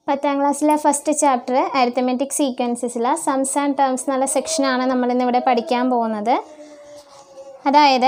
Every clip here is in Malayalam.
പത്താം ക്ലാസ്സിലെ ഫസ്റ്റ് ചാപ്റ്റർ അരിത്തമെറ്റിക് സീക്വൻസസിലെ സംസ് ആൻഡ് ടേംസ് എന്നുള്ള സെക്ഷനാണ് നമ്മളിന്നിവിടെ പഠിക്കാൻ പോകുന്നത് അതായത്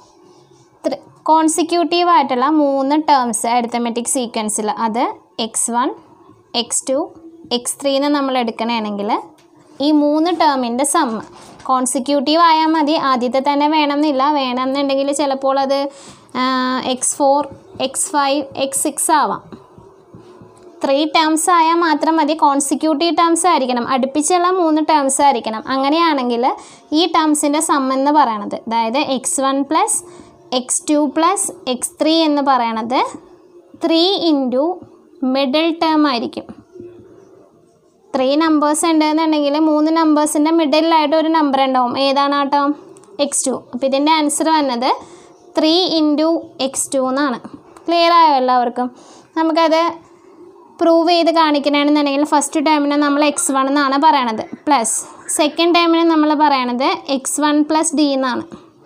കോൺസിക്യൂട്ടീവ് ആയിട്ടുള്ള മൂന്ന് ടേംസ് അരിത്തമെറ്റിക് സീക്വൻസിൽ അത് x one x two x three എന്ന് നമ്മൾ എടുക്കണമെങ്കിൽ ഈ മൂന്ന് ടേമിൻ്റെ സമ്മ് കോൺസിക്യൂട്ടീവ് ആയാൽ മതി ആദ്യത്തെ തന്നെ വേണമെന്നില്ല വേണമെന്നുണ്ടെങ്കിൽ ചിലപ്പോൾ അത് x four x five x six ആവാം ത്രീ ടേംസ് ആയാൽ മാത്രം മതി കോൺസിക്യൂട്ടീവ് ടേംസ് ആയിരിക്കണം അടുപ്പിച്ചുള്ള മൂന്ന് ടേംസ് ആയിരിക്കണം അങ്ങനെയാണെങ്കിൽ ഈ ടേംസിൻ്റെ സം എന്ന് പറയണത് അതായത് x one plus x two plus x three എന്ന് പറയണത് ത്രീ ഇൻറ്റു മിഡിൽ ടേം ആയിരിക്കും ത്രീ നമ്പേഴ്സ് ഉണ്ടെന്നുണ്ടെങ്കിൽ മൂന്ന് നമ്പേഴ്സിൻ്റെ മിഡിലായിട്ട് ഒരു നമ്പർ ഉണ്ടാവും ഏതാണ് ആ ടേം എക്സ് ടു അപ്പോൾ ഇതിൻ്റെ ആൻസർ വന്നത് ത്രീ ഇൻറ്റു എക്സ് ടു എന്നാണ് ക്ലിയർ ആയോ എല്ലാവർക്കും നമുക്കത് പ്രൂവ് ചെയ്ത് കാണിക്കണമെന്നുണ്ടെങ്കിൽ ഫസ്റ്റ് ടേമിന് നമ്മൾ എക്സ് വൺ എന്നാണ് പറയണത് പ്ലസ് സെക്കൻഡ് ടേമിന് നമ്മൾ പറയണത് എക്സ് വൺ പ്ലസ് ഡി എന്നാണ്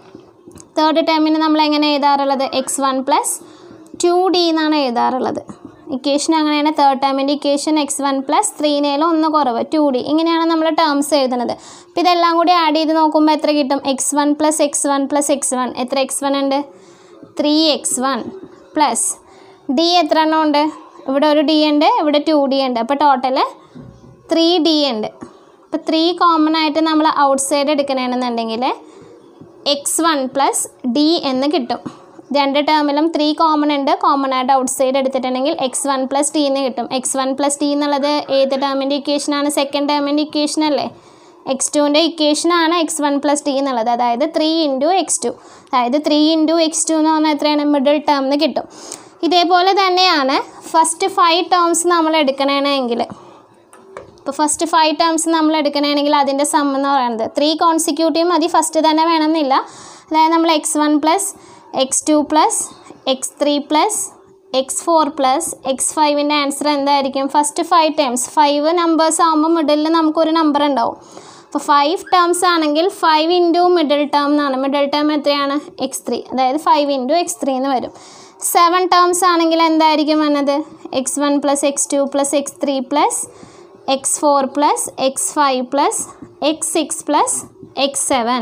തേർഡ് ടേമിന് നമ്മൾ എങ്ങനെ എഴുതാറുള്ളത് x one plus two d എന്നാണ് എഴുതാറുള്ളത് ഇക്വേഷൻ അങ്ങനെയാണ് തേർഡ് ടേമിൻ്റെ ഇക്വേഷൻ എക്സ് വൺ പ്ലസ് ത്രീനേലും ഒന്ന് കുറവ് ടു ഡി ഇങ്ങനെയാണ് നമ്മൾ ടേംസ് എഴുതുന്നത് അപ്പോൾ ഇതെല്ലാം കൂടി ആഡ് ചെയ്ത് നോക്കുമ്പോൾ എത്ര കിട്ടും x one plus x one plus x one എത്ര എക്സ് വൺ ഉണ്ട് three x one plus d എത്ര എണ്ണം ഉണ്ട് ഇവിടെ ഒരു ഡി ഉണ്ട് ഇവിടെ ടു ഡി ഉണ്ട് അപ്പോൾ ടോട്ടൽ ത്രീ ഡി ഉണ്ട് അപ്പോൾ ത്രീ കോമൺ ആയിട്ട് നമ്മൾ ഔട്ട് സൈഡ് എടുക്കണമെന്നുണ്ടെങ്കിൽ എക്സ് വൺ പ്ലസ് ഡി എന്ന് കിട്ടും രണ്ട് ടേമിലും ത്രീ കോമൺ ഉണ്ട് കോമൺ ആയിട്ട് ഔട്ട് സൈഡ് എടുത്തിട്ടുണ്ടെങ്കിൽ എക്സ് വൺ പ്ലസ് ഡി എന്ന് കിട്ടും എക്സ് വൺ പ്ലസ് ഡി എന്നുള്ളത് ഏത് ടേമിൻ്റെ ഇക്വേഷനാണ് സെക്കൻഡ് ടേമിൻ്റെ ഇക്വേഷൻ അല്ലേ എക്സ് ടുവിൻ്റെ ഇക്വേഷനാണ് എക്സ് വൺ പ്ലസ് ഡി എന്നുള്ളത് അതായത് ത്രീ ഇൻറ്റു എക്സ് ടു അതായത് ത്രീ ഇൻറ്റു എക്സ് ടു എന്ന് പറഞ്ഞാൽ എത്രയാണ് മിഡിൽ ടേം എന്ന് കിട്ടും ഇതേപോലെ തന്നെയാണ് ഫസ്റ്റ് ഫൈവ് ടേംസ് നമ്മൾ എടുക്കണമെങ്കിൽ ഇപ്പോൾ ഫസ്റ്റ് ഫൈവ് ടേംസ് നമ്മൾ എടുക്കണമെങ്കിൽ അതിൻ്റെ സം എന്ന് പറയുന്നത് ത്രീ കോൺസിക്യൂട്ടീവ് മതി ഫസ്റ്റ് തന്നെ വേണമെന്നില്ല അതായത് നമ്മൾ x one plus x two plus x three plus x four plus x ഫൈവിൻ്റെ ആൻസർ എന്തായിരിക്കും first five terms five numbers ആകുമ്പോൾ മിഡിലിൽ നമുക്കൊരു നമ്പർ ഉണ്ടാവും അപ്പോൾ ഫൈവ് ടേംസ് ആണെങ്കിൽ ഫൈവ് ഇൻറ്റു മിഡിൽ ടേം എന്നാണ് മിഡിൽ ടേം എത്രയാണ് എക്സ് ത്രീ അതായത് ഫൈവ് ഇൻറ്റു എക്സ് ത്രീ എന്ന് വരും സെവൻ ടേംസ് ആണെങ്കിൽ എന്തായിരിക്കും വന്നത് x one plus x two plus x three plus x four plus x five plus x six plus x seven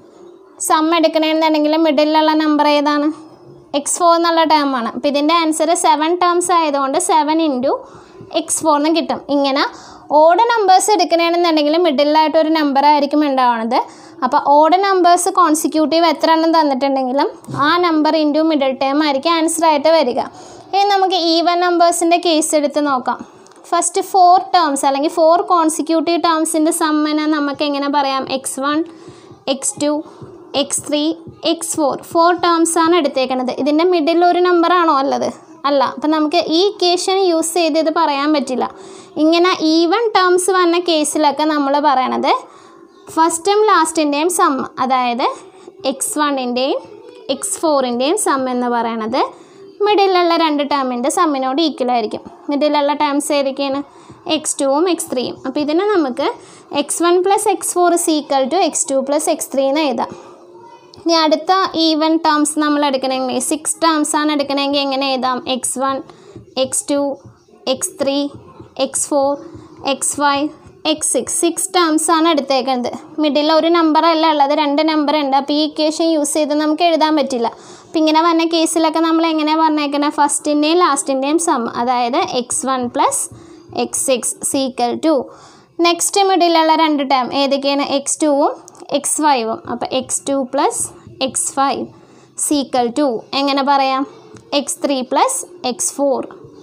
sum എടുക്കണമെന്നുണ്ടെങ്കിൽ മിഡിലുള്ള നമ്പർ ഏതാണ് എക്സ് ഫോർ എന്നുള്ള ടേമാണ് അപ്പോൾ ഇതിൻ്റെ ആൻസർ സെവൻ ടേംസ് ആയതുകൊണ്ട് സെവൻ ഇൻറ്റു എക്സ് ഫോർ എന്ന് കിട്ടും ഇങ്ങനെ ഓഡ് നമ്പേഴ്സ് എടുക്കണമെന്നുണ്ടെങ്കിൽ മിഡിലായിട്ട് ഒരു നമ്പർ ആയിരിക്കും ഉണ്ടാവുന്നത് അപ്പോൾ ഓഡ് നമ്പേഴ്സ് കോൺസിക്യൂട്ടീവ് എത്ര എണ്ണം തന്നിട്ടുണ്ടെങ്കിലും ആ നമ്പർ ഇൻറ്റു മിഡിൽ ടേം ആയിരിക്കും ആൻസർ ആയിട്ട് വരിക ഇനി നമുക്ക് ഈവൻ നമ്പേഴ്സിൻ്റെ കേസ് എടുത്ത് നോക്കാം ഫസ്റ്റ് ഫോർ ടേംസ് അല്ലെങ്കിൽ ഫോർ കോൺസിക്യൂട്ടീവ് ടേംസിൻ്റെ സമ്മനെ നമുക്ക് എങ്ങനെ പറയാം x one x two x three x four four terms ആണ് എടുത്തേക്കുന്നത് ഇതിൻ്റെ മിഡിൽ ഒരു നമ്പറാണോ ഉള്ളത് അല്ല അപ്പം നമുക്ക് ഈ ഇക്വേഷൻ യൂസ് ചെയ്ത് ഇത് പറയാൻ പറ്റില്ല ഇങ്ങനെ ഈവൻ ടേംസ് വന്ന കേസിലൊക്കെ നമ്മൾ പറയണത് ഫസ്റ്റും ലാസ്റ്റിൻ്റെയും സം അതായത് എക്സ് വണ്ണിൻ്റെയും എക്സ് ഫോറിൻ്റെയും സം എന്ന് പറയണത് മിഡിലുള്ള രണ്ട് ടേമിൻ്റെ സമ്മിനോട് ഈക്വൽ ആയിരിക്കും മിഡിലുള്ള ടേംസ് ഏതൊക്കെയാണ് എക്സ് ടുവും എക്സ് ത്രീയും അപ്പോൾ ഇതിനെ നമുക്ക് x one plus x four is equal to x two plus x three എന്ന് എഴുതാം ഇനി അടുത്ത ഈവൻ ടേംസ് നമ്മൾ എടുക്കണമെങ്കിൽ സിക്സ് ടേംസ് ആണ് എടുക്കണമെങ്കിൽ എങ്ങനെ എഴുതാം x one x two x three x four x five x six six terms ആണ് എടുത്തേക്കുന്നത് മിഡിൽ ഒരു നമ്പർ അല്ല ഉള്ളത് രണ്ട് നമ്പർ ഉണ്ട് അപ്പോൾ ഈ ഇക്വേഷൻ യൂസ് ചെയ്ത് നമുക്ക് എഴുതാൻ പറ്റില്ല അപ്പോൾ ഇങ്ങനെ വന്ന കേസിലൊക്കെ നമ്മൾ എങ്ങനെ പറഞ്ഞേക്കുന്നത് ഫസ്റ്റിൻ്റെയും ലാസ്റ്റിൻ്റെയും സം അതായത് x one plus x six equal to next മിഡിലുള്ള രണ്ട് ടേം ഏതൊക്കെയാണ് എക്സ് ടുവും എക്സ് ഫൈവും അപ്പോൾ x two plus x five equal to എങ്ങനെ പറയാം x three plus x four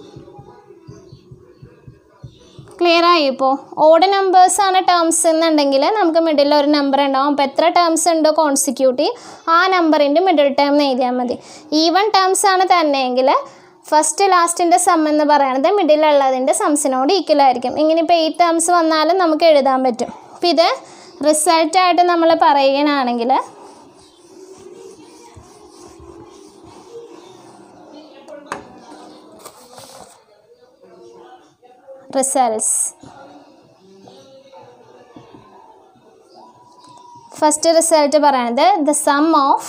clear ആയി ഇപ്പോൾ ഓഡ് നമ്പേഴ്സ് ആണ് ടേംസ് എന്നുണ്ടെങ്കിൽ നമുക്ക് മിഡിൽ ഒരു നമ്പർ ഉണ്ടാവും അപ്പോൾ എത്ര ടേംസ് ഉണ്ടോ കോൺസിക്യൂട്ടീവ് ആ നമ്പറിൻ്റെ മിഡിൽ ടേം എന്ന് എഴുതിയാൽ മതി ഈവൻ ടേംസ് ആണ് തന്നെയെങ്കിൽ ഫസ്റ്റ് ലാസ്റ്റിൻ്റെ സം എന്ന് പറയുന്നത് മിഡിലുള്ളതിൻ്റെ സംസിനോട് ഈക്വൽ ആയിരിക്കും ഇങ്ങനെ ഇപ്പോൾ എയ്റ്റ് ടേംസ് വന്നാലും നമുക്ക് എഴുതാൻ പറ്റും അപ്പോൾ ഇത് റിസൾട്ടായിട്ട് നമ്മൾ പറയുകയാണെങ്കിൽ റിസൾട്ട്സ് ഫസ്റ്റ് റിസൾട്ട് പറയണത് the sum of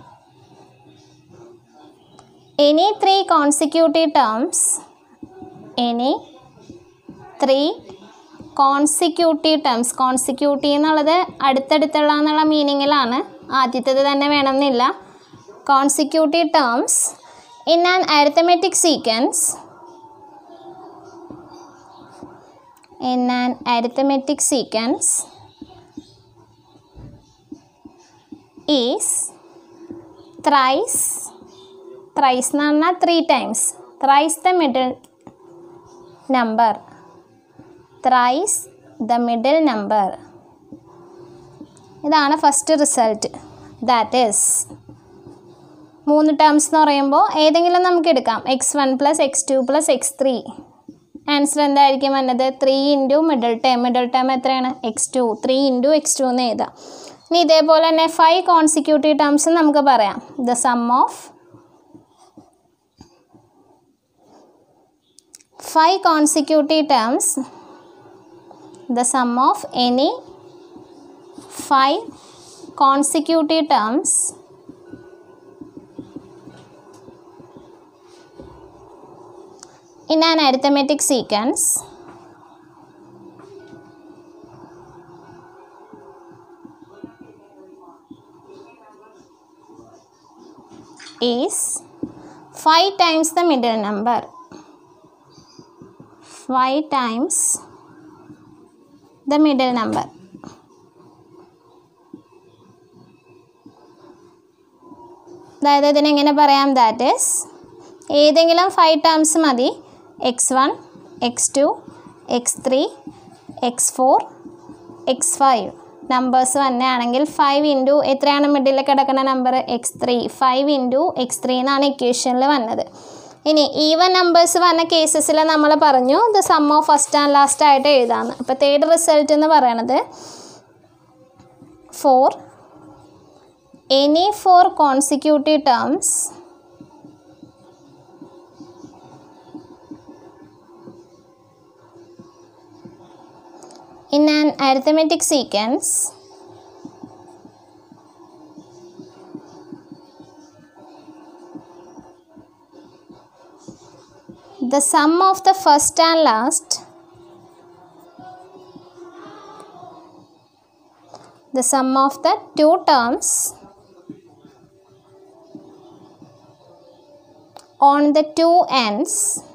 any three consecutive terms any three consecutive terms consecutive എന്നുള്ളത് അടുത്തടുത്തുള്ള എന്നുള്ള മീനിങ്ങിലാണ് ആദ്യത്തേത് തന്നെ വേണമെന്നില്ല consecutive terms in an arithmetic sequence in an arithmetic sequence is thrice thrice എന്ന് പറഞ്ഞാൽ three times thrice the middle number thrice the middle number ഇതാണ് ഫസ്റ്റ് റിസൾട്ട് ദാറ്റ് ഈസ് മൂന്ന് ടേംസ് എന്ന് പറയുമ്പോൾ ഏതെങ്കിലും നമുക്ക് എടുക്കാം x one plus x two plus x three answer എന്തായിരിക്കും വന്നത് three into middle term middle term എത്രയാണ് x two three into x two എന്ന് എഴുതാം ഇനി ഇതേപോലെ തന്നെ ഫൈവ് കോൺസിക്യൂട്ടീവ് ടേംസ് നമുക്ക് പറയാം the sum of five consecutive terms the sum of any five consecutive terms in an arithmetic sequence is 5 times the middle number 5 times the middle number അതായത് ഇതിനെങ്ങനെ പറയാം ദാറ്റ് ഈസ് ഏതെങ്കിലും ഫൈവ് ടേംസ് മതി x one x two x three x four x five numbers വന്നെയാണെങ്കിൽ ഫൈവ് ഇൻറ്റു എത്രയാണ് മിഡിൽ കിടക്കുന്ന number x three five into x three എന്നാണ് ഇക്വേഷനിൽ വന്നത് ഇനി ഈവൻ നമ്പേഴ്സ് വന്ന കേസസിൽ നമ്മൾ പറഞ്ഞു ഇത് sum of first and last ആയിട്ട് എഴുതാമെന്ന് അപ്പോൾ തേർഡ് റിസൾട്ട് എന്ന് പറയണത് for any four consecutive terms in an arithmetic sequence the sum of the first and last the sum of the two terms on the two ends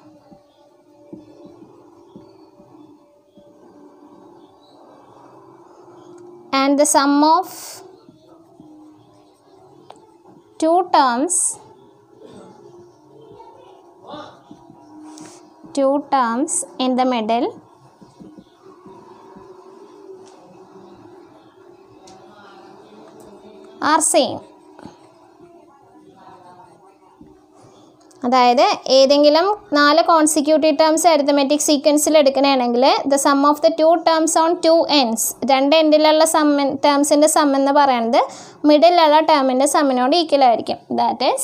and the sum of two terms two terms in the middle are same അതായത് ഏതെങ്കിലും നാല് കോൺസിക്യൂട്ടീവ് ടേംസ് അരിത്തമെറ്റിക് സീക്വൻസിൽ എടുക്കണമെങ്കിൽ the sum of the two terms on two ends രണ്ട് എൻഡിലുള്ള സം ടേംസിൻ്റെ സം എന്ന് പറയുന്നത് മിഡിലുള്ള ടേമിൻ്റെ സമ്മിനോട് ഈക്വൽ ആയിരിക്കും that is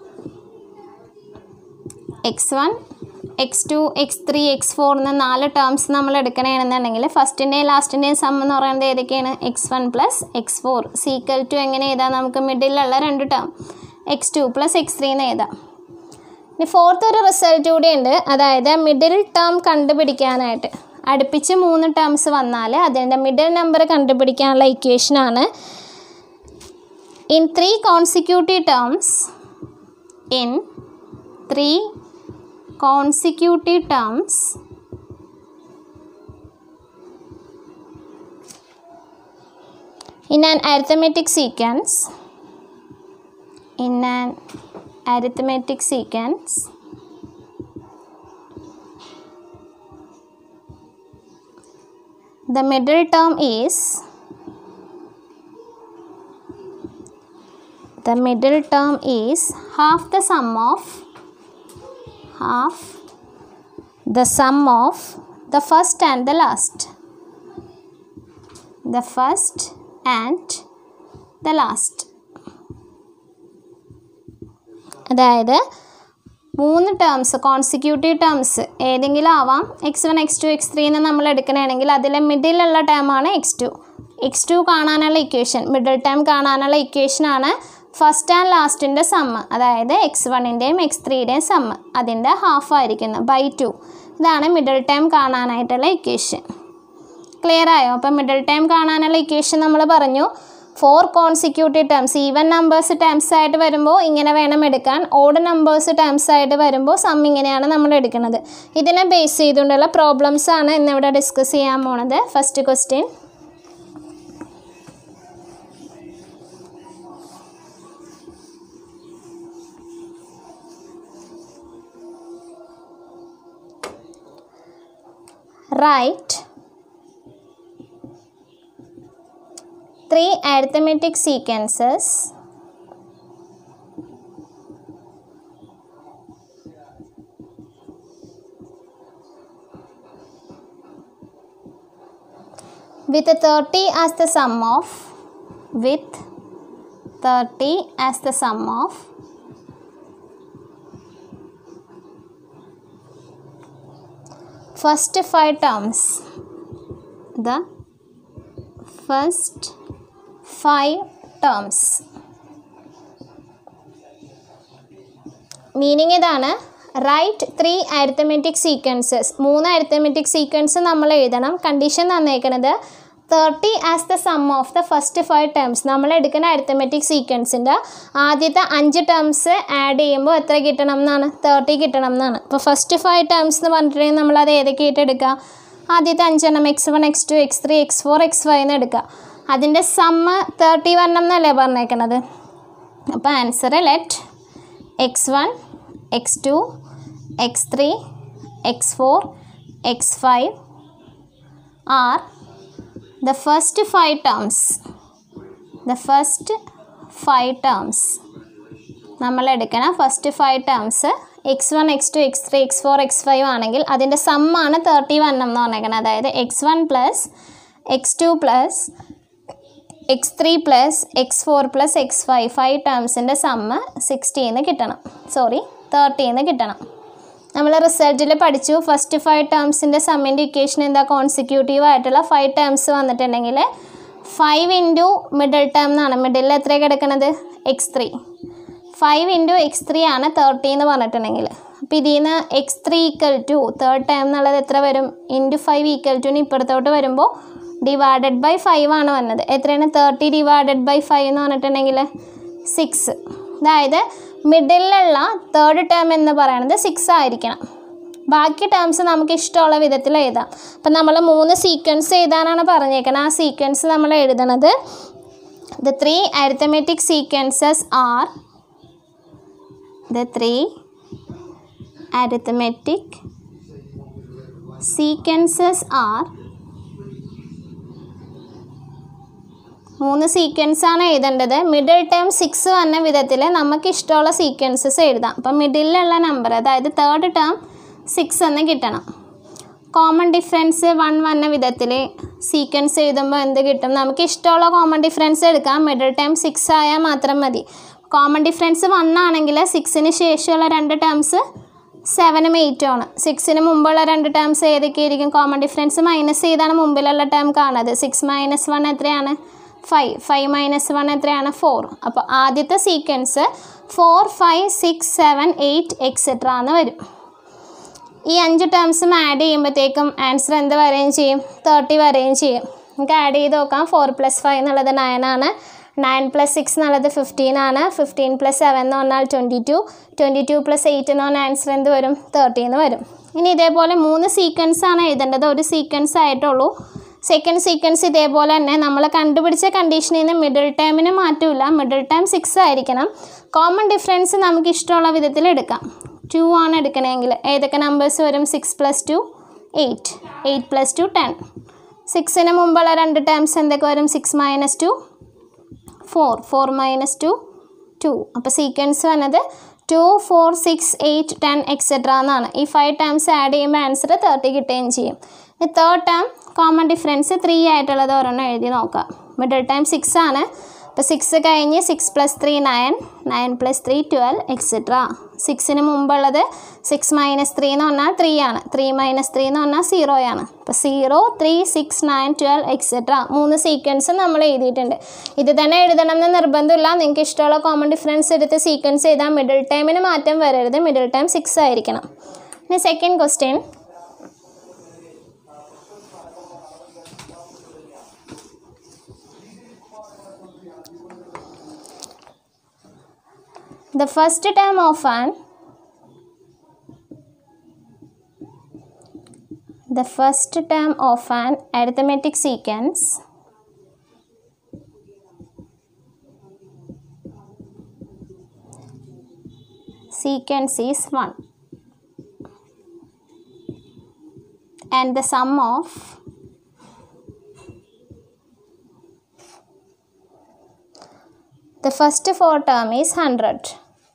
x one x two x three x four എന്ന നാല് ടേംസ് നമ്മൾ എടുക്കണമെന്നുണ്ടെങ്കിൽ ഫസ്റ്റിൻ്റെയും ലാസ്റ്റിൻ്റെയും സം എന്ന് പറയുന്നത് ഏതൊക്കെയാണ് x one plus x four equal to എങ്ങനെ എഴുതാം നമുക്ക് മിഡിലുള്ള രണ്ട് term x two plus x three എന്ന് എഴുതാം ഇനി ഫോർത്ത് ഒരു റിസൾട്ട് കൂടി ഉണ്ട് അതായത് മിഡിൽ ടേം കണ്ടുപിടിക്കാനായിട്ട് അടുപ്പിച്ച് മൂന്ന് ടേംസ് വന്നാൽ അതിൻ്റെ മിഡിൽ നമ്പർ കണ്ടുപിടിക്കാനുള്ള ഇക്വേഷനാണ് in three consecutive terms in three consecutive terms in an arithmetic sequence in an arithmetic sequence the middle term is the middle term is half the sum of half the sum of the first and the last the first and the last അതായത് മൂന്ന് ടേംസ് കോൺസിക്യൂട്ടീവ് ടേംസ് ഏതെങ്കിലും ആവാം x one x two x three എന്ന് നമ്മൾ എടുക്കണമെങ്കിൽ അതിലെ മിഡിലുള്ള ടേമാണ് എക്സ് ടു എക്സ് ടു കാണാനുള്ള ഇക്വേഷൻ മിഡിൽ ടേം കാണാനുള്ള ഇക്വേഷനാണ് ഫസ്റ്റ് ആൻഡ് ലാസ്റ്റിൻ്റെ സമ്മ് അതായത് എക്സ് വണ്ണിൻ്റെയും എക്സ് ത്രീയുടെയും സമ്മ് അതിൻ്റെ ഹാഫ് ആയിരിക്കുന്നു ബൈ ടു ഇതാണ് മിഡിൽ ടൈം കാണാനായിട്ടുള്ള ഇക്വേഷൻ ക്ലിയർ ആയോ അപ്പം മിഡിൽ ടൈം കാണാനുള്ള ഇക്വേഷൻ നമ്മൾ പറഞ്ഞു four consecutive terms even numbers terms ആയിട്ട് വരുമ്പോൾ ഇങ്ങനെ വേണം എടുക്കാൻ ഓഡ് നമ്പേഴ്സ് ടേംസ് ആയിട്ട് വരുമ്പോൾ സം ഇങ്ങനെയാണ് നമ്മൾ എടുക്കുന്നത് ഇതിനെ ബേസ് ചെയ്തുകൊണ്ടുള്ള പ്രോബ്ലംസ് ആണ് ഇന്നിവിടെ ഡിസ്കസ് ചെയ്യാൻ പോണത് first question write three arithmetic sequences with 30 as the sum of with 30 as the sum of first five terms the first five terms meaning ഇതാണ് റൈറ്റ് ത്രീ അരിത്തമെറ്റിക് സീക്വൻസസ് മൂന്ന് അരിത്തമെറ്റിക് സീക്വൻസ് നമ്മൾ എഴുതണം കണ്ടീഷൻ തന്നേക്കണത് thirty as the sum of the first five terms നമ്മൾ എടുക്കുന്ന അരിത്തമെറ്റിക് സീക്വൻസിൻ്റെ ആദ്യത്തെ അഞ്ച് ടേംസ് ആഡ് ചെയ്യുമ്പോൾ എത്ര കിട്ടണം എന്നാണ് തേർട്ടി കിട്ടണം എന്നാണ് ഇപ്പോൾ ഫസ്റ്റ് ഫൈവ് ടേംസ് എന്ന് പറഞ്ഞിട്ടുണ്ടെങ്കിൽ നമ്മൾ അത് ഏതൊക്കെയായിട്ട് എടുക്കുക ആദ്യത്തെ അഞ്ചെണ്ണം x one x two x three x four x five എന്ന് എടുക്കുക അതിൻ്റെ സമ്മ് തേർട്ടി വൺ എന്നല്ലേ പറഞ്ഞേക്കണത് അപ്പോൾ answer let x one x two x three x four x five are the first five terms the first five terms നമ്മൾ എടുക്കണ first five terms x one x two x three x four x five ആണെങ്കിൽ അതിൻ്റെ സമ്മാണ് തേർട്ടി വൺ എന്ന് പറഞ്ഞേക്കണം അതായത് x one plus x two plus x three plus x four plus x five five ടേംസിൻ്റെ സമ്മ് സിക്സ്റ്റീന്ന് കിട്ടണം സോറി തേർട്ടീന്ന് കിട്ടണം നമ്മൾ റിസൾട്ടിൽ പഠിച്ചു ഫസ്റ്റ് ഫൈവ് ടേംസിൻ്റെ സമ്മിൻ്റെ ഇക്വേഷൻ എന്താ കോൺസിക്യൂട്ടീവ് ആയിട്ടുള്ള ഫൈവ് ടേംസ് വന്നിട്ടുണ്ടെങ്കിൽ ഫൈവ് ഇൻറ്റു മിഡിൽ ടേം എന്നാണ് മിഡിലിൽ എത്ര കിടക്കണത് X three five into x three ആണ് തേർട്ടി എന്ന് പറഞ്ഞിട്ടുണ്ടെങ്കിൽ അപ്പോൾ ഇതിൽ നിന്ന് x three equal to third term എന്നുള്ളത് എത്ര വരും ഇൻറ്റു ഫൈവ് ഈക്വൽ ടുന് ഇപ്പുറത്തോട്ട് വരുമ്പോൾ ഡിവൈഡഡ് ബൈ ഫൈവ് ആണ് വന്നത് എത്രയാണ് തേർട്ടി ഡിവൈഡഡ് ബൈ ഫൈവ് എന്ന് പറഞ്ഞിട്ടുണ്ടെങ്കിൽ സിക്സ് അതായത് മിഡിലുള്ള തേർഡ് ടേം എന്ന് പറയുന്നത് സിക്സ് ആയിരിക്കണം ബാക്കി ടേംസ് നമുക്ക് ഇഷ്ടമുള്ള വിധത്തിൽ എഴുതാം അപ്പം നമ്മൾ മൂന്ന് സീക്വൻസ് എഴുതാനാണ് പറഞ്ഞേക്കുന്നത് ആ സീക്വൻസ് നമ്മൾ എഴുതണത് the three arithmetic sequences are the three arithmetic sequences are മൂന്ന് സീക്വൻസ് ആണ് എഴുതേണ്ടത് മിഡിൽ ടേം സിക്സ് വന്ന വിധത്തിൽ നമുക്ക് ഇഷ്ടമുള്ള സീക്വൻസസ് എഴുതാം അപ്പം മിഡിലുള്ള നമ്പർ അതായത് തേർഡ് ടേം സിക്സ് എന്ന് കിട്ടണം കോമൺ ഡിഫറൻസ് വൺ വന്ന വിധത്തിൽ സീക്വൻസ് എഴുതുമ്പോൾ എന്ത് കിട്ടും നമുക്ക് ഇഷ്ടമുള്ള കോമൺ ഡിഫറൻസ് എടുക്കാം മിഡിൽ ടേം സിക്സ് ആയാൽ മാത്രം മതി കോമൺ ഡിഫറൻസ് വൺ ആണെങ്കിൽ സിക്സിന് ശേഷമുള്ള രണ്ട് ടേംസ് സെവനും എയ്റ്റും ആണ് സിക്സിന് മുമ്പുള്ള രണ്ട് ടേംസ് ഏതൊക്കെയായിരിക്കും കോമൺ ഡിഫറൻസ് മൈനസ് ചെയ്താണ് മുമ്പിലുള്ള ടേം കാണുന്നത് സിക്സ് മൈനസ് വൺ എത്രയാണ് ഫൈവ് ഫൈവ് മൈനസ് വൺ എത്രയാണ് ഫോർ അപ്പോൾ ആദ്യത്തെ sequence four five six seven eight etcetera എന്ന് വരും ഈ അഞ്ച് ടേംസും ആഡ് ചെയ്യുമ്പോഴത്തേക്കും ആൻസർ എന്ത് വരികയും ചെയ്യും തേർട്ടി വരികയും ചെയ്യും നമുക്ക് ആഡ് ചെയ്ത് നോക്കാം ഫോർ പ്ലസ് ഫൈവ് എന്നുള്ളത് നയൻ ആണ് നയൻ പ്ലസ് സിക്സ് എന്നുള്ളത് ഫിഫ്റ്റീൻ ആണ് ഫിഫ്റ്റീൻ പ്ലസ് സെവൻ എന്ന് പറഞ്ഞാൽ twenty two twenty two plus eight എന്ന് പറഞ്ഞാൽ ആൻസർ എന്ത് വരും തേർട്ടി എന്ന് വരും ഇനി ഇതേപോലെ മൂന്ന് സീക്വൻസ് ആണ് എഴുതേണ്ടത് ഒരു സീക്വൻസ് ആയിട്ടുള്ളൂ സെക്കൻഡ് സീക്വൻസ് ഇതേപോലെ തന്നെ നമ്മൾ കണ്ടുപിടിച്ച കണ്ടീഷനിൽ നിന്ന് മിഡിൽ ടൈമിന് മാറ്റമില്ല മിഡിൽ ടൈം സിക്സ് ആയിരിക്കണം കോമൺ ഡിഫറൻസ് നമുക്ക് ഇഷ്ടമുള്ള വിധത്തിൽ എടുക്കാം ടു ആണ് എടുക്കണമെങ്കിൽ ഏതൊക്കെ നമ്പേഴ്സ് വരും six plus two eight eight plus two ten സിക്സിന് മുമ്പുള്ള രണ്ട് ടേംസ് എന്തൊക്കെ വരും six minus two four four minus two two അപ്പോൾ സീക്വൻസ് വന്നത് two four six eight ten etcetera എന്നാണ് ഈ ഫൈവ് ടേംസ് ആഡ് ചെയ്യുമ്പോൾ ആൻസർ തേർട്ടി കിട്ടുകയും ചെയ്യും ഈ third term common difference three ആയിട്ടുള്ളത് ഒരെണ്ണം എഴുതി നോക്കാം മിഡിൽ ടൈം സിക്സ് ആണ് അപ്പോൾ സിക്സ് കഴിഞ്ഞ് six plus three nine nine plus three twelve etcetera സിക്സിന് മുമ്പുള്ളത് സിക്സ് മൈനസ് ത്രീ എന്ന് പറഞ്ഞാൽ ത്രീ ആണ് ത്രീ മൈനസ് ത്രീ എന്ന് പറഞ്ഞാൽ സീറോ ആണ് അപ്പോൾ zero three six nine twelve etcetera മൂന്ന് സീക്വൻസ് നമ്മൾ എഴുതിയിട്ടുണ്ട് ഇത് തന്നെ എഴുതണം എന്ന് നിർബന്ധമില്ല നിങ്ങൾക്ക് ഇഷ്ടമുള്ള കോമൺ ഡിഫറൻസ് എടുത്ത് സീക്വൻസ് ചെയ്താൽ മിഡിൽ ടൈമിന് മാറ്റം വരരുത് മിഡിൽ ടൈം സിക്സ് ആയിരിക്കണം ഇനി second question the first term of an the first term of an arithmetic sequence sequence is 1 and the sum of the first four term is 100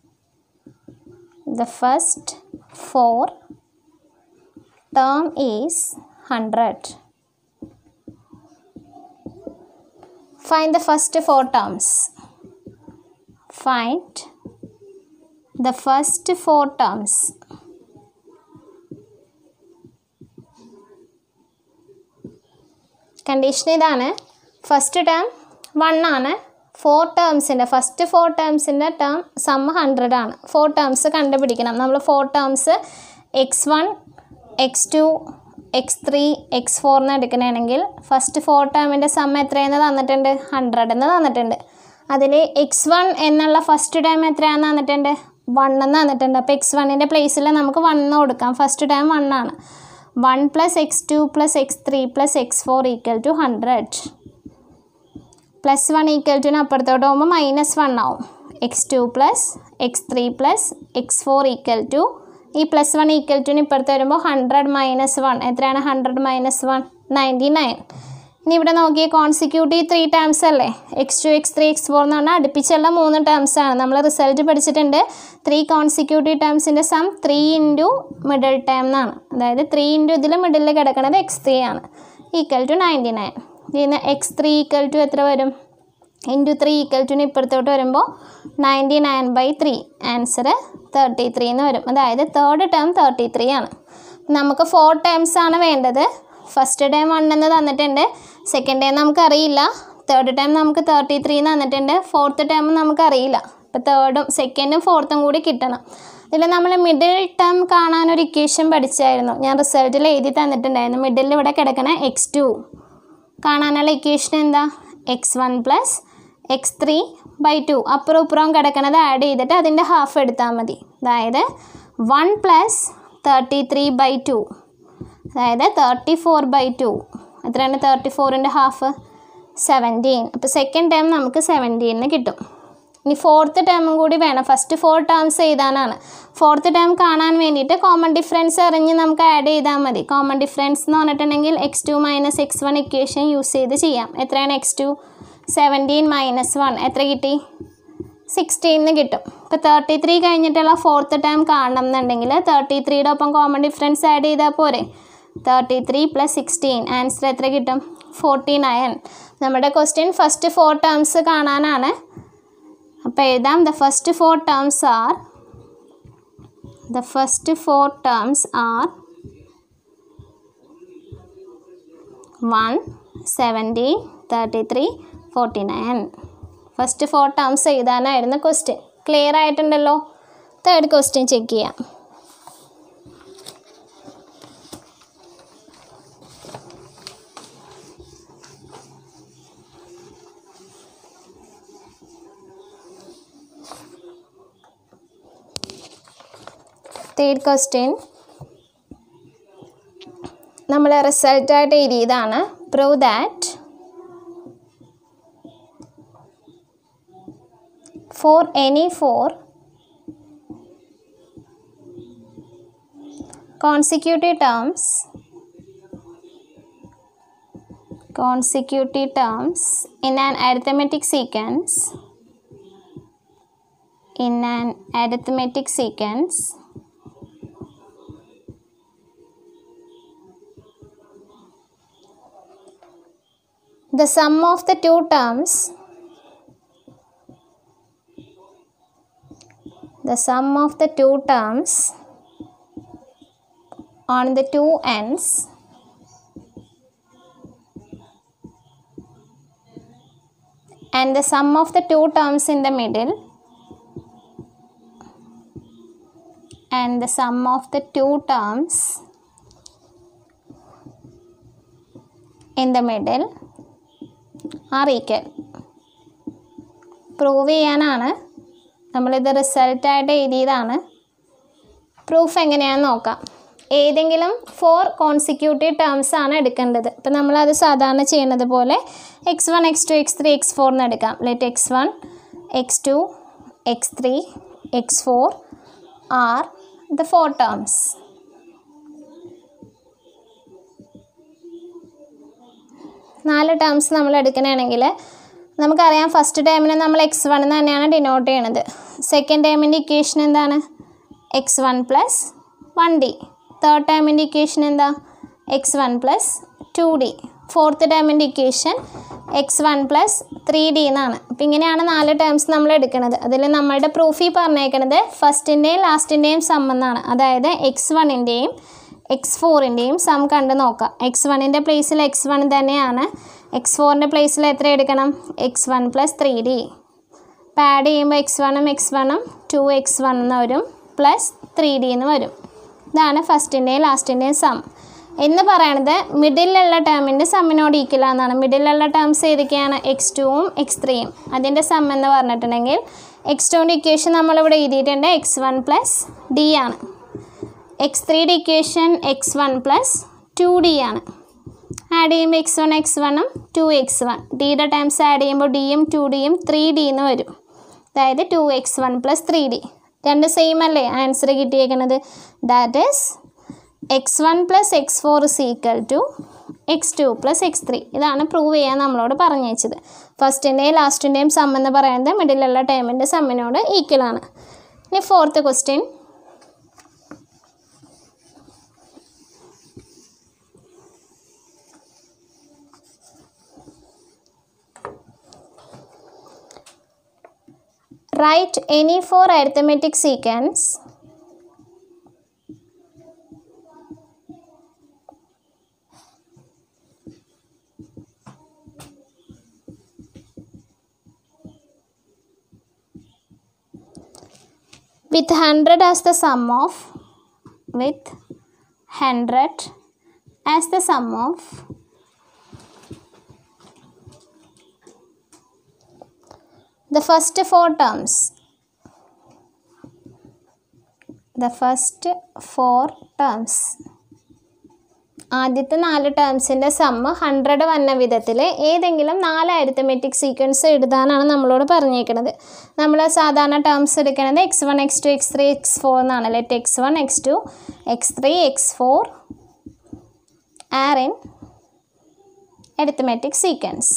the first four term is 100 find the first four terms find the first four terms condition ഇതാണ് ഫസ്റ്റ് ടേം വൺ ആണ് ഫോർ ടേംസിൻ്റെ ഫസ്റ്റ് ഫോർ ടേംസിൻ്റെ ടേം സം ഹൺഡ്രഡ് ആണ് ഫോർ ടേംസ് കണ്ടുപിടിക്കണം നമ്മൾ four terms x one x two x three x four എന്ന് എടുക്കണമെങ്കിൽ ഫസ്റ്റ് ഫോർ ടേമിൻ്റെ സം എത്രയെന്ന് തന്നിട്ടുണ്ട് ഹൺഡ്രഡ് എന്ന് തന്നിട്ടുണ്ട് അതിൽ എക്സ് വൺ എന്നുള്ള ഫസ്റ്റ് ടൈം എത്രയാണെന്ന് തന്നിട്ടുണ്ട് വൺ എന്ന് തന്നിട്ടുണ്ട് അപ്പോൾ എക്സ് വണ്ണിൻ്റെ പ്ലേസിൽ നമുക്ക് വൺ എന്ന് കൊടുക്കാം ഫസ്റ്റ് ടൈം വൺ ആണ് one plus x two plus x three plus x four equal to hundred plus one equal ടുവിന് അപ്പുറത്തോട്ട് പോകുമ്പോൾ മൈനസ് വൺ ആവും x two plus x three plus x four equal to ഈ പ്ലസ് വൺ ഈക്വൽ ടുവിന് ഇപ്പുറത്ത് വരുമ്പോൾ ഹൺഡ്രഡ് മൈനസ് വൺ എത്രയാണ് hundred minus one ninety nine ഇനി ഇവിടെ നോക്കിയേ കോൺസിക്യൂട്ടീവ് ത്രീ ടേംസ് അല്ലേ x two x three x four എന്ന് പറഞ്ഞാൽ അടുപ്പിച്ചുള്ള മൂന്ന് ടേംസ് ആണ് നമ്മൾ റിസൾട്ട് പഠിച്ചിട്ടുണ്ട് ത്രീ കോൺസിക്യൂട്ടീവ് ടേംസിൻ്റെ sum three into middle term എന്നാണ് അതായത് ത്രീ ഇൻറ്റു ഇതിൽ മിഡിൽ കിടക്കുന്നത് എക്സ് ത്രീ ആണ് ഈക്വൽ ടു നയൻറ്റി നയൻ ഇതിന് എക്സ് ത്രീ ഈക്വൽ ടു എത്ര വരും ഇൻറ്റു ത്രീ ഈക്വൽ ടുന് ഇപ്പുറത്തോട്ട് വരുമ്പോൾ ninety nine by three answer thirty three എന്ന് വരും അതായത് തേർഡ് ടേം തേർട്ടി ത്രീ ആണ് നമുക്ക് ഫോർ ടേംസ് ആണ് വേണ്ടത് ഫസ്റ്റ് ടൈം വൺ എന്ന് തന്നിട്ടുണ്ട് സെക്കൻഡ് ടൈം നമുക്കറിയില്ല തേർഡ് ടൈം നമുക്ക് തേർട്ടി ത്രീ എന്ന് തന്നിട്ടുണ്ട് ഫോർത്ത് ടൈം നമുക്കറിയില്ല അപ്പോൾ തേർഡും സെക്കൻഡും ഫോർത്തും കൂടി കിട്ടണം ഇതിൽ നമ്മൾ മിഡിൽ ടേം കാണാൻ ഒരു ഇക്വേഷൻ പഠിച്ചായിരുന്നു ഞാൻ റിസൾട്ടിൽ എഴുതി തന്നിട്ടുണ്ടായിരുന്നു മിഡിൽ ഇവിടെ കിടക്കണ എക്സ് ടു കാണാനുള്ള ഇക്വേഷൻ എന്താ x one plus x three by two അപ്പുറം ഇപ്പുറവും കിടക്കണത് ആഡ് ചെയ്തിട്ട് അതിൻ്റെ ഹാഫ് എടുത്താൽ മതി അതായത് one plus thirty three by two അതായത് തേർട്ടി ഫോർ ബൈ ടു എത്രയാണ് തേർട്ടി ഫോറിൻ്റെ ഹാഫ് സെവൻറ്റീൻ അപ്പോൾ സെക്കൻഡ് ടേം നമുക്ക് സെവൻറ്റീന്ന് കിട്ടും ഇനി ഫോർത്ത് ടേമും കൂടി വേണം ഫസ്റ്റ് ഫോർ ടേംസ് എഴുതാനാണ് ഫോർത്ത് ടേം കാണാൻ വേണ്ടിയിട്ട് കോമൺ ഡിഫറൻസ് അറിഞ്ഞ് നമുക്ക് ആഡ് ചെയ്താൽ മതി കോമൺ ഡിഫറൻസ് എന്ന് പറഞ്ഞിട്ടുണ്ടെങ്കിൽ x two minus x one equation use ചെയ്ത് ചെയ്യാം എത്രയാണ് x two seventeen minus one എത്ര കിട്ടി സിക്സ്റ്റീന്ന് കിട്ടും ഇപ്പോൾ തേർട്ടി ത്രീ കഴിഞ്ഞിട്ടുള്ള ഫോർത്ത് ടേം കാണണം എന്നുണ്ടെങ്കിൽ തേർട്ടി ത്രീയുടെ ഒപ്പം കോമൺ ഡിഫറൻസ് ആഡ് ചെയ്താൽ പോരെ thirty three plus sixteen answer എത്ര കിട്ടും ഫോർട്ടി നയൻ നമ്മുടെ ക്വസ്റ്റ്യൻ ഫസ്റ്റ് ഫോർ ടേംസ് കാണാനാണ് അപ്പോൾ എഴുതാം the first four terms are the first four terms are one seventy thirty three forty nine first four terms എഴുതാനായിരുന്നു ക്വസ്റ്റ്യൻ ക്ലിയർ ആയിട്ടുണ്ടല്ലോ തേർഡ് ക്വസ്റ്റ്യൻ ചെക്ക് ചെയ്യാം തേർഡ് ക്വസ്റ്റ്യൻ നമ്മൾ റിസൾട്ടായിട്ട് എഴുതിയതാണ് prove that for any four consecutive terms consecutive terms in an arithmetic sequence in an arithmetic sequence the sum of the two terms the sum of the two terms on the two ends and the sum of the two terms in the middle and the sum of the two terms in the middle are equal prove ചെയ്യാനാണ് നമ്മളിത് റിസൾട്ടായിട്ട് എഴുതിയതാണ് പ്രൂഫ് എങ്ങനെയാണെന്ന് നോക്കാം ഏതെങ്കിലും ഫോർ കോൺസിക്യൂട്ടീവ് ടേംസ് ആണ് എടുക്കേണ്ടത് ഇപ്പം നമ്മളത് സാധാരണ ചെയ്യുന്നത് പോലെ x one x two x three x four എന്ന് എടുക്കാം let x one x two x three x four are the four terms നാല് ടേംസ് നമ്മൾ എടുക്കണമെങ്കിൽ നമുക്കറിയാം ഫസ്റ്റ് ടേമിന് നമ്മൾ എക്സ് വൺ എന്ന് തന്നെയാണ് ഡിനോട്ട് ചെയ്യണത് സെക്കൻഡ് ടേമിൻ്റെ ഇക്വേഷൻ എന്താണ് x one plus one d third ടേമിൻ്റെ ഇക്വേഷൻ എന്താ x one plus two d fourth ടേമിൻ്റെ equation x one plus three d എന്നാണ് അപ്പം ഇങ്ങനെയാണ് നാല് ടേംസ് നമ്മൾ എടുക്കുന്നത് അതിൽ നമ്മളുടെ പ്രൂഫിൽ പറഞ്ഞേക്കുന്നത് ഫസ്റ്റിൻ്റെയും ലാസ്റ്റിൻ്റെയും സം എന്നാണ് അതായത് എക്സ് വണ്ണിൻ്റെയും എക്സ് ഫോറിൻ്റെയും സം കണ്ട് നോക്കാം എക്സ് വണ്ണിൻ്റെ പ്ലേസിൽ എക്സ് വൺ തന്നെയാണ് എക്സ് ഫോറിൻ്റെ പ്ലേസിൽ എത്ര എടുക്കണം x one plus three d അപ്പോൾ ആഡ് ചെയ്യുമ്പോൾ എക്സ് വണ്ണും എക്സ് വണ്ണും ടു എക്സ് വൺ എന്ന് വരും പ്ലസ് ത്രീ ഡി എന്ന് വരും ഇതാണ് ഫസ്റ്റിൻ്റെയും ലാസ്റ്റിൻ്റെയും സം എന്ന് പറയണത് മിഡിലുള്ള ടേമിൻ്റെ സമ്മിനോട് ഈക്വൽ ആണെന്നാണ് മിഡിലുള്ള ടേംസ് ഏതൊക്കെയാണ് എക്സ് ടുവും എക്സ് ത്രീയും അതിൻ്റെ സം എന്ന് പറഞ്ഞിട്ടുണ്ടെങ്കിൽ എക്സ് ടുവിൻ്റെ ഇക്വേഷൻ നമ്മളിവിടെ എഴുതിയിട്ടുണ്ട് എക്സ് വൺ പ്ലസ് ഡി ആണ് എക്സ് ത്രീയുടെ equation x one plus two d ആണ് ആഡ് ചെയ്യുമ്പോൾ എക്സ് വൺ എക്സ് വണ്ണും ടു എക്സ് വൺ ഡിയുടെ ടൈംസ് ആഡ് ചെയ്യുമ്പോൾ ഡിയും ടു ഡിയും ത്രീ ഡി എന്ന് വരും അതായത് two x one plus three d രണ്ട് സെയിം അല്ലേ ആൻസർ കിട്ടിയേക്കുന്നത് that is x one plus x four is equal to x two plus x three ഇതാണ് പ്രൂവ് ചെയ്യാൻ നമ്മളോട് പറഞ്ഞു വെച്ചത് ഫസ്റ്റിൻ്റെയും ലാസ്റ്റിൻ്റെയും സം എന്ന് പറയുന്നത് മിഡിലുള്ള ടൈമിൻ്റെ സമ്മിനോട് ഈക്വൽ ആണ് ഇനി fourth question write any four arithmetic sequence with 100 as the sum of with 100 as the sum of the first four terms the first four terms ആദ്യത്തെ നാല് ടേംസിൻ്റെ സമ്മ് ഹൺഡ്രഡ് വന്ന വിധത്തിൽ ഏതെങ്കിലും നാല് അരിത്തമെറ്റിക് സീക്വൻസ് എഴുതാനാണ് നമ്മളോട് പറഞ്ഞേക്കുന്നത് നമ്മൾ സാധാരണ ടേംസ് എടുക്കുന്നത് x one x two x three x four എന്നാണ് let x one x two x three x four are in arithmetic sequence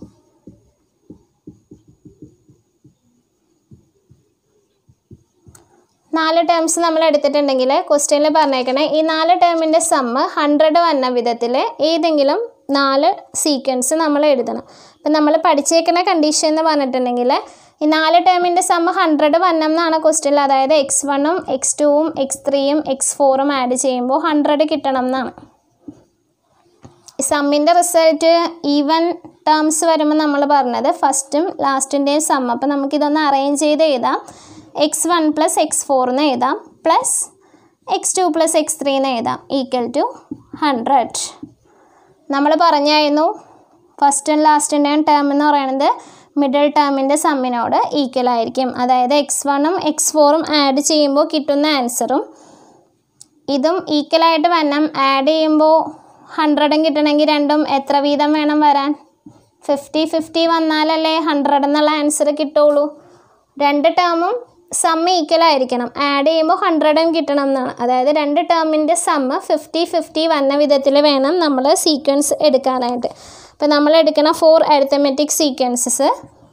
നാല് ടേംസ് നമ്മൾ എടുത്തിട്ടുണ്ടെങ്കിൽ ക്വസ്റ്റ്യനിൽ പറഞ്ഞേക്കണേ ഈ നാല് ടേമിൻ്റെ സമ്മ് ഹൺഡ്രഡ് വന്ന വിധത്തിൽ ഏതെങ്കിലും നാല് സീക്വൻസ് നമ്മൾ എഴുതണം അപ്പം നമ്മൾ പഠിച്ചേക്കുന്ന കണ്ടീഷൻ എന്ന് പറഞ്ഞിട്ടുണ്ടെങ്കിൽ ഈ നാല് ടേമിൻ്റെ സമ്മ് ഹൺഡ്രഡ് വന്നം എന്നാണ് ക്വസ്റ്റ്യനിൽ അതായത് എക്സ് വണ്ണും എക്സ് ടുവും എക്സ് ത്രീയും എക്സ് ഫോറും ആഡ് ചെയ്യുമ്പോൾ ഹൺഡ്രഡ് കിട്ടണം എന്നാണ് സമ്മിൻ്റെ റിസൾട്ട് ഈവൻ ടേംസ് വരുമ്പോൾ നമ്മൾ പറഞ്ഞത് ഫസ്റ്റും ലാസ്റ്റിൻ്റെയും സം അപ്പോൾ നമുക്കിതൊന്ന് അറേഞ്ച് ചെയ്ത് എഴുതാം x one plus x four എന്ന് എഴുതാം plus x two plus x three എന്ന് എഴുതാം ഈക്വൽ ടു ഹൺഡ്രഡ് നമ്മൾ പറഞ്ഞായിരുന്നു ഫസ്റ്റും ലാസ്റ്റിൻ്റെയും ടേം എന്ന് പറയുന്നത് മിഡിൽ ടേമിൻ്റെ സമ്മിനോട് ഈക്വൽ ആയിരിക്കും അതായത് എക്സ് വണ്ണും എക്സ് ഫോറും ആഡ് ചെയ്യുമ്പോൾ കിട്ടുന്ന ആൻസറും ഇതും ഈക്വലായിട്ട് വരണം ആഡ് ചെയ്യുമ്പോൾ ഹൺഡ്രഡും കിട്ടണമെങ്കിൽ രണ്ടും എത്ര വീതം വേണം വരാൻ ഫിഫ്റ്റി ഫിഫ്റ്റി വന്നാലല്ലേ ഹൺഡ്രഡ് എന്നുള്ള ആൻസർ കിട്ടുള്ളൂ രണ്ട് ടേമും സമ്മ് ഈക്വൽ ആയിരിക്കണം ആഡ് ചെയ്യുമ്പോൾ ഹൺഡ്രഡും കിട്ടണം എന്നാണ് അതായത് രണ്ട് ടേമിൻ്റെ സമ്മ് ഫിഫ്റ്റി ഫിഫ്റ്റി വന്ന വിധത്തിൽ വേണം നമ്മൾ സീക്വൻസ് എടുക്കാനായിട്ട് അപ്പോൾ നമ്മൾ എടുക്കുന്ന four arithmetic sequences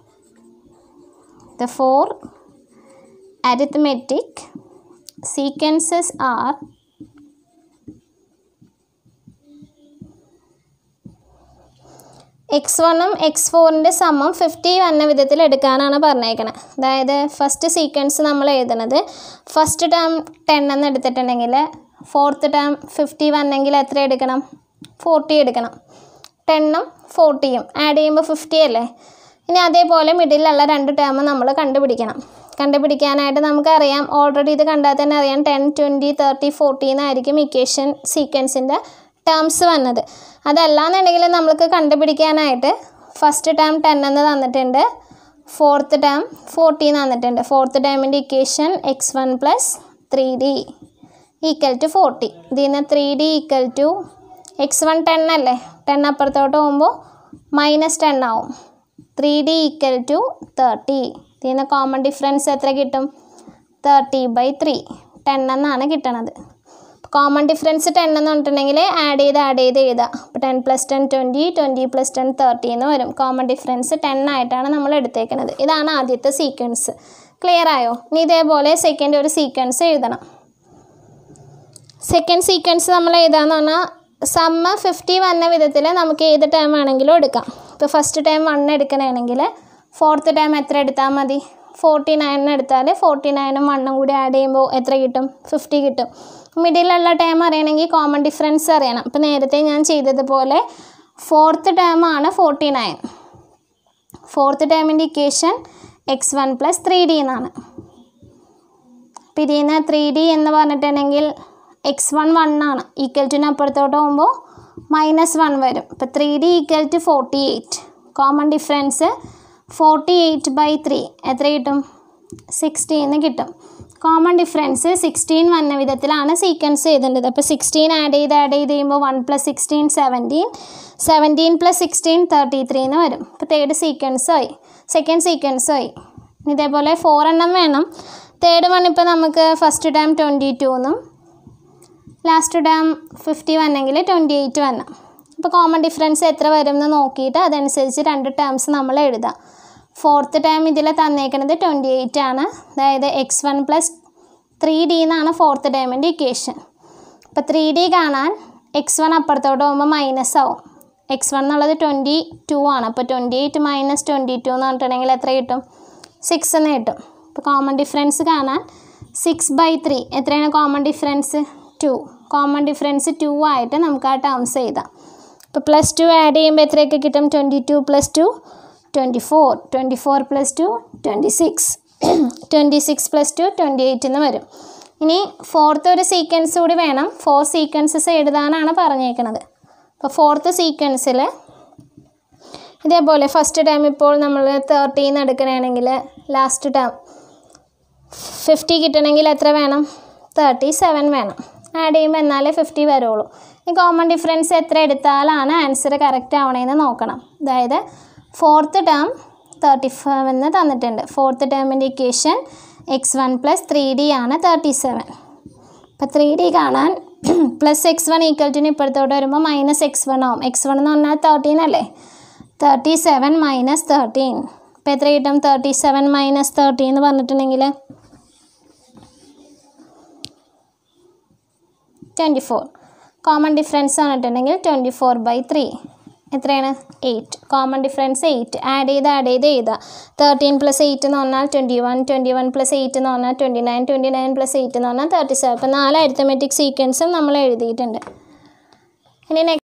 the four arithmetic sequences are x വണ്ണും എക്സ് ഫോറിൻ്റെ സമം ഫിഫ്റ്റി വന്ന വിധത്തിൽ എടുക്കാനാണ് പറഞ്ഞേക്കണത് അതായത് ഫസ്റ്റ് സീക്വൻസ് നമ്മൾ എഴുതണത് ഫസ്റ്റ് ടേം ടെൻ എന്ന് എടുത്തിട്ടുണ്ടെങ്കിൽ ഫോർത്ത് ടേം ഫിഫ്റ്റി വന്നെങ്കിൽ എത്ര എടുക്കണം ഫോർട്ടി എടുക്കണം ടെണ്ണും ഫോർട്ടിയും ആഡ് ചെയ്യുമ്പോൾ ഫിഫ്റ്റി അല്ലേ ഇനി അതേപോലെ മിഡിലുള്ള രണ്ട് ടേം നമ്മൾ കണ്ടുപിടിക്കണം കണ്ടുപിടിക്കാനായിട്ട് നമുക്കറിയാം ഓൾറെഡി ഇത് കണ്ടാൽ തന്നെ അറിയാം ടെൻ ട്വൻറ്റി തേർട്ടി ഫോർട്ടി എന്നായിരിക്കും ഇക്വേഷൻ സീക്വൻസിൻ്റെ ടേംസ് വന്നത് അതല്ലാന്നുണ്ടെങ്കിൽ നമുക്ക് കണ്ടുപിടിക്കാനായിട്ട് ഫസ്റ്റ് ടേം ടെൻ എന്ന് തന്നിട്ടുണ്ട് ഫോർത്ത് ടേം ഫോർട്ടീൻ തന്നിട്ടുണ്ട് ഫോർത്ത് ടേമിൻ്റെ equation x one plus three d equal to forty ഇതിൽ നിന്ന് three d equal to x one ten അല്ലേ ടെൻ അപ്പുറത്തോട്ട് പോകുമ്പോൾ മൈനസ് ടെൻ ആവും three d equal to thirty ഇതിൽ നിന്ന് കോമൺ ഡിഫറൻസ് എത്ര കിട്ടും തേർട്ടി ബൈ ത്രീ ടെൻ എന്നാണ് കിട്ടണത് കോമൺ ഡിഫറൻസ് ടെൻ എന്ന് പറഞ്ഞിട്ടുണ്ടെങ്കിൽ ആഡ് ചെയ്ത് ആഡ് ചെയ്ത് എഴുതാം അപ്പോൾ ten plus ten twenty twenty plus ten thirty എന്ന് വരും കോമൺ ഡിഫറൻസ് ടെൻ ആയിട്ടാണ് നമ്മൾ എടുത്തേക്കുന്നത് ഇതാണ് ആദ്യത്തെ സീക്വൻസ് ക്ലിയർ ആയോ ഇനി ഇതേപോലെ സെക്കൻഡ് ഒരു സീക്വൻസ് എഴുതണം സെക്കൻഡ് സീക്വൻസ് നമ്മൾ എഴുതാന്ന് പറഞ്ഞാൽ സമ്മ ഫിഫ്റ്റി വന്ന വിധത്തിൽ നമുക്ക് ഏത് ടൈം ആണെങ്കിലും എടുക്കാം ഇപ്പോൾ ഫസ്റ്റ് ടൈം വൺ എടുക്കണമെങ്കിൽ ഫോർത്ത് ടൈം എത്ര എടുത്താൽ മതി ഫോർട്ടി നയൻ എടുത്താൽ ഫോർട്ടി നയനും വണ്ണും കൂടി ആഡ് ചെയ്യുമ്പോൾ എത്ര കിട്ടും ഫിഫ്റ്റി കിട്ടും മിഡിലുള്ള ടൈം അറിയണമെങ്കിൽ കോമൺ ഡിഫറൻസ് അറിയണം ഇപ്പോൾ നേരത്തെ ഞാൻ ചെയ്തതുപോലെ ഫോർത്ത് ടൈം ആണ് ഫോർട്ടി നയൻ ഫോർത്ത് ടൈമിൻ്റെ equation x one plus three d എന്നാണ് അപ്പോൾ ഇതിൽ നിന്ന് ത്രീ ഡി എന്ന് പറഞ്ഞിട്ടുണ്ടെങ്കിൽ എക്സ് വൺ വൺ ആണ് ഈക്വൽ ടുന് അപ്പുറത്തോട്ട് പോകുമ്പോൾ മൈനസ് വൺ വരും ഇപ്പോൾ three d equal to forty eight common difference forty eight by three എത്ര കിട്ടും സിക്സ്റ്റീന്ന് കിട്ടും കോമൺ ഡിഫറൻസ് സിക്സ്റ്റീൻ വന്ന വിധത്തിലാണ് സീക്വൻസ് ചെയ്തേണ്ടത് അപ്പോൾ സിക്സ്റ്റീൻ ആഡ് ചെയ്ത് ആഡ് ചെയ്ത് ചെയ്യുമ്പോൾ one plus sixteen seventeen seventeen plus sixteen thirty three എന്ന് വരും ഇപ്പോൾ തേർഡ് സീക്വൻസ് ആയി സെക്കൻഡ് സീക്വൻസ് ആയി ഇതേപോലെ ഫോർ എണ്ണം വേണം തേർഡ് വൺ ഇപ്പോൾ നമുക്ക് ഫസ്റ്റ് ടൈം ട്വൻറ്റി ടു എന്നും ലാസ്റ്റ് ടേം ഫിഫ്റ്റി വന്നെങ്കിൽ ട്വൻറ്റി എയ്റ്റ് വരണം അപ്പോൾ കോമൺ ഡിഫറൻസ് എത്ര വരും എന്ന് നോക്കിയിട്ട് അതനുസരിച്ച് രണ്ട് ടേംസ് നമ്മൾ എഴുതാം ഫോർത്ത് ടേം ഇതിൽ തന്നേക്കുന്നത് ട്വൻറ്റി എയ്റ്റ് ആണ് അതായത് x one plus three d എന്നാണ് ഫോർത്ത് ടേമിൻ്റെ ഇക്വേഷൻ അപ്പോൾ ത്രീ ഡി കാണാൻ എക്സ് വൺ അപ്പുറത്തോട്ട് പോകുമ്പോൾ മൈനസ് ആവും എക്സ് വൺ എന്നുള്ളത് ട്വൻറ്റി ടു ആണ് അപ്പോൾ twenty eight minus twenty two എന്ന് പറഞ്ഞിട്ടുണ്ടെങ്കിൽ എത്ര കിട്ടും സിക്സ് എന്ന് കിട്ടും അപ്പോൾ കോമൺ ഡിഫറൻസ് കാണാൻ സിക്സ് ബൈ ത്രീ എത്രയാണ് common difference two common difference two ആയിട്ട് നമുക്ക് ആ ടേംസ് എഴുതാം ഇപ്പോൾ പ്ലസ് ടു ആഡ് ചെയ്യുമ്പോൾ എത്രയൊക്കെ കിട്ടും twenty two plus two twenty four twenty four plus two twenty six twenty six plus two twenty eight എന്ന് വരും ഇനി ഫോർത്ത് ഒരു സീക്വൻസ് കൂടി വേണം ഫോർ സീക്വൻസസ് എഴുതാനാണ് പറഞ്ഞേക്കുന്നത് അപ്പോൾ ഫോർത്ത് സീക്വൻസിൽ ഇതേപോലെ ഫസ്റ്റ് ടൈം ഇപ്പോൾ നമ്മൾ തേർട്ടീന്ന് എടുക്കണമെങ്കിൽ ലാസ്റ്റ് ടൈം ഫിഫ്റ്റി കിട്ടണമെങ്കിൽ എത്ര വേണം തേർട്ടി സെവൻ വേണം ആഡ് ചെയ്യുമ്പോൾ എന്നാലേ ഫിഫ്റ്റി വരുള്ളൂ ഈ കോമൺ ഡിഫറൻസ് എത്ര എടുത്താലാണ് ആൻസർ കറക്റ്റ് ആവണേന്ന് നോക്കണം അതായത് ഫോർത്ത് ടേം തേർട്ടി ഫൈവ് എന്ന് തന്നിട്ടുണ്ട് ഫോർത്ത് ടേമിൻ്റെ equation x one plus three d ആണ് തേർട്ടി സെവൻ അപ്പോൾ ത്രീ ഡി കാണാൻ പ്ലസ് എക്സ് വൺ ഈക്വൽ ടുന് ഇപ്പുറത്തോട്ട് വരുമ്പോൾ മൈനസ് എക്സ് വൺ ആവും എക്സ് വൺ എന്ന് പറഞ്ഞാൽ തേർട്ടീൻ അല്ലേ തേർട്ടി സെവൻ മൈനസ് തേർട്ടീൻ ഇപ്പോൾ എത്ര കിട്ടും തേർട്ടി സെവൻ മൈനസ് തേർട്ടി എന്ന് പറഞ്ഞിട്ടുണ്ടെങ്കിൽ ട്വൻറ്റി ഫോർ കോമൺ ഡിഫറൻസ് പറഞ്ഞിട്ടുണ്ടെങ്കിൽ ട്വൻറ്റി ഫോർ ബൈ ത്രീ എത്രയാണ് eight common difference eight add ചെയ്ത് ആഡ് ചെയ്ത് എഴുതുക തേർട്ടീൻ പ്ലസ് എയ്റ്റ് എന്ന് പറഞ്ഞാൽ twenty one twenty one plus eight എന്ന് പറഞ്ഞാൽ twenty nine twenty nine plus eight എന്ന് പറഞ്ഞാൽ തേർട്ടി സെവൻ അപ്പോൾ നാല് അരിത്തമെറ്റിക് സീക്വൻസും നമ്മൾ എഴുതിയിട്ടുണ്ട് ഇനി നെക്സ്റ്റ്